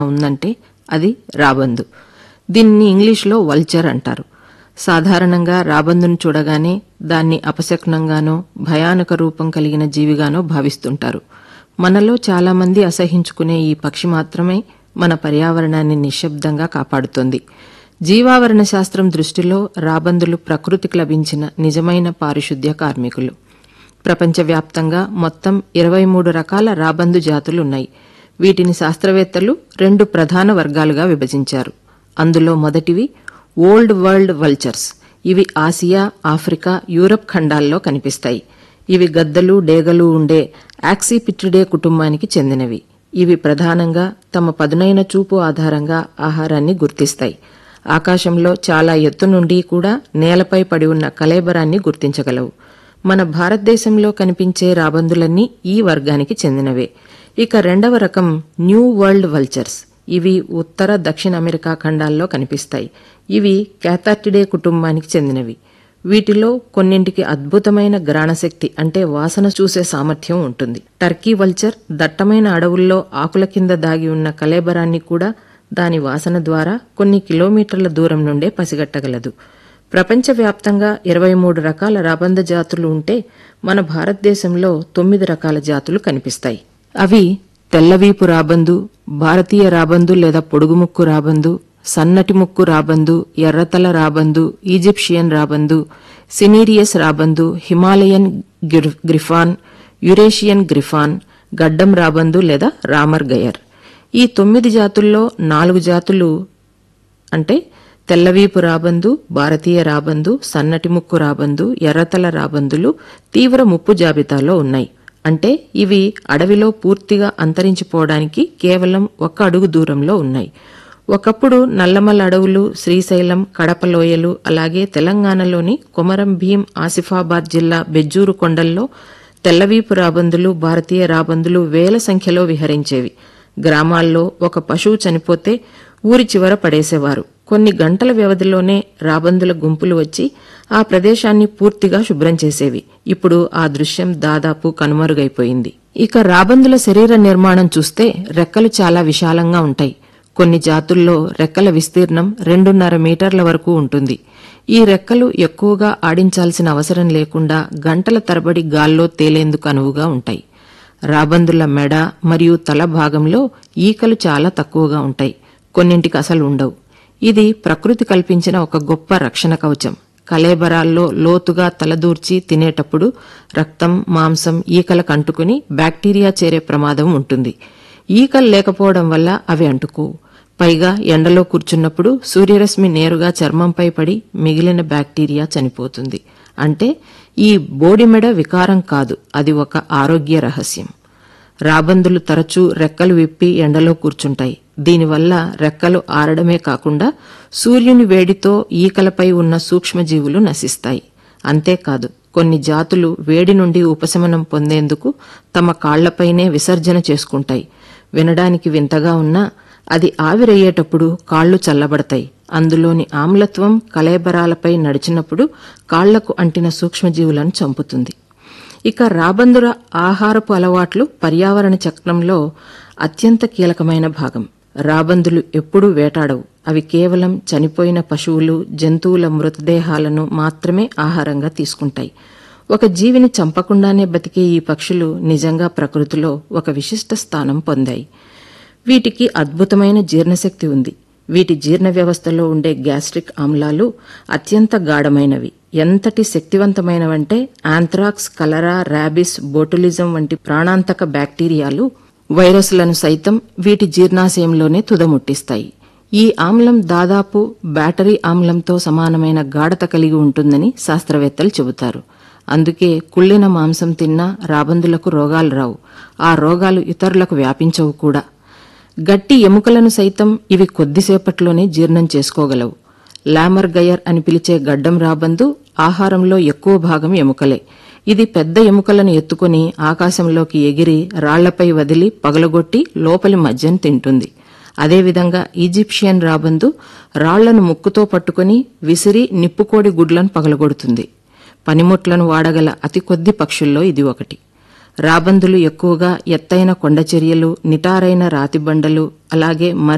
ఉందంటే అది రాబందు దీన్ని ఇంగ్లీష్లో వల్చర్ అంటారు సాధారణంగా రాబందును చూడగానే దాన్ని అపశకునంగానో భయానక రూపం కలిగిన జీవిగానో భావిస్తుంటారు మనలో చాలామంది అసహించుకునే ఈ పక్షి మాత్రమే మన పర్యావరణాన్ని నిశ్శబ్దంగా కాపాడుతోంది జీవావరణ శాస్త్రం దృష్టిలో రాబందులు ప్రకృతికి లభించిన నిజమైన పారిశుద్ధ్య కార్మికులు ప్రపంచవ్యాప్తంగా మొత్తం ఇరవై మూడు రకాల రాబందు జాతులున్నాయి వీటిని శాస్త్రవేత్తలు రెండు ప్రధాన వర్గాలుగా విభజించారు అందులో మొదటివి ఓల్డ్ వరల్డ్ వల్చర్స్ ఇవి ఆసియా ఆఫ్రికా యూరప్ ఖండాల్లో కనిపిస్తాయి ఇవి గద్దలు డేగలు ఉండే యాక్సిపిట్రిడే కుటుంబానికి చెందినవి ఇవి ప్రధానంగా తమ పదునైన చూపు ఆధారంగా ఆహారాన్ని గుర్తిస్తాయి ఆకాశంలో చాలా ఎత్తు నుండి కూడా నేలపై పడి ఉన్న కలేబరాన్ని గుర్తించగలవు మన భారతదేశంలో కనిపించే రాబందులన్నీ ఈ వర్గానికి చెందినవే ఇక రెండవ రకం న్యూ వరల్డ్ వల్చర్స్ ఇవి ఉత్తర దక్షిణ అమెరికా ఖండాల్లో కనిపిస్తాయి ఇవి క్యాథార్టిడే కుటుంబానికి చెందినవి వీటిలో కొన్నింటికి అద్భుతమైన గ్రాణశక్తి అంటే వాసన చూసే సామర్థ్యం ఉంటుంది టర్కీ వల్చర్ దట్టమైన అడవుల్లో ఆకుల కింద దాగి ఉన్న కలేబరాన్ని కూడా దాని వాసన ద్వారా కొన్ని కిలోమీటర్ల దూరం నుండే పసిగట్టగలదు ప్రపంచవ్యాప్తంగా ఇరవై మూడు రకాల రాబంద జాతులు ఉంటే మన భారతదేశంలో తొమ్మిది రకాల జాతులు కనిపిస్తాయి అవి తెల్లవీపు రాబందు భారతీయ రాబందు లేదా పొడుగుముక్కు రాబందు సన్నటి ముక్కు రాబందు ఎర్రతల రాబందు ఈజిప్షియన్ రాబందు సినీరియస్ రాబందు హిమాలయన్ గిర్- గ్రిఫాన్ యురేషియన్ గ్రిఫాన్ గడ్డం రాబందు లేదా రామర్ గయర్ ఈ తొమ్మిది జాతుల్లో నాలుగు జాతులు అంటే తెల్లవీపు రాబందు భారతీయ రాబందు సన్నటి ముక్కు రాబందు ఎర్రతల రాబందులు తీవ్ర ముప్పు జాబితాలో ఉన్నాయి అంటే ఇవి అడవిలో పూర్తిగా అంతరించిపోవడానికి కేవలం ఒక్క అడుగు దూరంలో ఉన్నాయి ఒకప్పుడు నల్లమల అడవులు శ్రీశైలం కడప లోయలు అలాగే తెలంగాణలోని కొమరం భీం ఆసిఫాబాద్ జిల్లా బెజ్జూరు కొండల్లో తెల్లవీపు రాబందులు భారతీయ రాబందులు వేల సంఖ్యలో విహరించేవి గ్రామాల్లో ఒక పశువు చనిపోతే ఊరి చివర పడేసేవారు కొన్ని గంటల వ్యవధిలోనే రాబందుల గుంపులు వచ్చి ఆ ప్రదేశాన్ని పూర్తిగా శుభ్రం చేసేవి ఇప్పుడు ఆ దృశ్యం దాదాపు కనుమరుగైపోయింది ఇక రాబందుల శరీర నిర్మాణం చూస్తే రెక్కలు చాలా విశాలంగా ఉంటాయి కొన్ని జాతుల్లో రెక్కల విస్తీర్ణం రెండున్నర మీటర్ల వరకు ఉంటుంది ఈ రెక్కలు ఎక్కువగా ఆడించాల్సిన అవసరం లేకుండా గంటల తరబడి గాల్లో తేలేందుకు అనువుగా ఉంటాయి రాబందుల మెడ మరియు తల భాగంలో ఈకలు చాలా తక్కువగా ఉంటాయి కొన్నింటికి అసలు ఉండవు ఇది ప్రకృతి కల్పించిన ఒక గొప్ప రక్షణ కవచం కలేబరాల్లో లోతుగా తలదూర్చి తినేటప్పుడు రక్తం మాంసం ఈకలకు అంటుకుని బ్యాక్టీరియా చేరే ప్రమాదం ఉంటుంది ఈకలు లేకపోవడం వల్ల అవి అంటుకోవు పైగా ఎండలో కూర్చున్నప్పుడు సూర్యరశ్మి నేరుగా చర్మంపై పడి మిగిలిన బ్యాక్టీరియా చనిపోతుంది అంటే ఈ బోడిమెడ వికారం కాదు అది ఒక ఆరోగ్య రహస్యం రాబందులు తరచూ రెక్కలు విప్పి ఎండలో కూర్చుంటాయి దీనివల్ల రెక్కలు ఆరడమే కాకుండా సూర్యుని వేడితో ఈకలపై ఉన్న సూక్ష్మజీవులు నశిస్తాయి అంతేకాదు కొన్ని జాతులు వేడి నుండి ఉపశమనం పొందేందుకు తమ కాళ్లపైనే విసర్జన చేసుకుంటాయి వినడానికి వింతగా ఉన్నా అది ఆవిరయ్యేటప్పుడు కాళ్లు చల్లబడతాయి అందులోని ఆమ్లత్వం కలేబరాలపై నడిచినప్పుడు కాళ్లకు అంటిన సూక్ష్మజీవులను చంపుతుంది ఇక రాబందుల ఆహారపు అలవాట్లు పర్యావరణ చక్రంలో అత్యంత కీలకమైన భాగం రాబందులు ఎప్పుడూ వేటాడవు అవి కేవలం చనిపోయిన పశువులు జంతువుల మృతదేహాలను మాత్రమే ఆహారంగా తీసుకుంటాయి ఒక జీవిని చంపకుండానే బతికే ఈ పక్షులు నిజంగా ప్రకృతిలో ఒక విశిష్ట స్థానం పొందాయి వీటికి అద్భుతమైన జీర్ణశక్తి ఉంది వీటి జీర్ణ వ్యవస్థలో ఉండే గ్యాస్ట్రిక్ ఆమ్లాలు అత్యంత గాఢమైనవి ఎంతటి శక్తివంతమైనవంటే ఆంథ్రాక్స్ కలరా ర్యాబిస్ బోటులిజం వంటి ప్రాణాంతక బ్యాక్టీరియాలు వైరస్లను సైతం వీటి జీర్ణాశయంలోనే తుదముట్టిస్తాయి ఈ ఆమ్లం దాదాపు బ్యాటరీ ఆమ్లంతో సమానమైన గాఢత కలిగి ఉంటుందని శాస్త్రవేత్తలు చెబుతారు అందుకే కుళ్ళిన మాంసం తిన్నా రాబందులకు రోగాలు రావు ఆ రోగాలు ఇతరులకు వ్యాపించవు కూడా గట్టి ఎముకలను సైతం ఇవి కొద్దిసేపట్లోనే జీర్ణం చేసుకోగలవు లామర్ గయర్ అని పిలిచే గడ్డం రాబందు ఆహారంలో ఎక్కువ భాగం ఎముకలే ఇది పెద్ద ఎముకలను ఎత్తుకుని ఆకాశంలోకి ఎగిరి రాళ్లపై వదిలి పగలగొట్టి లోపలి మధ్యను తింటుంది అదేవిధంగా ఈజిప్షియన్ రాబందు రాళ్లను ముక్కుతో పట్టుకుని విసిరి నిప్పుకోడి గుడ్లను పగలగొడుతుంది పనిముట్లను వాడగల అతి కొద్ది పక్షుల్లో ఇది ఒకటి రాబందులు ఎక్కువగా ఎత్తైన కొండచర్యలు నిటారైన రాతిబండలు అలాగే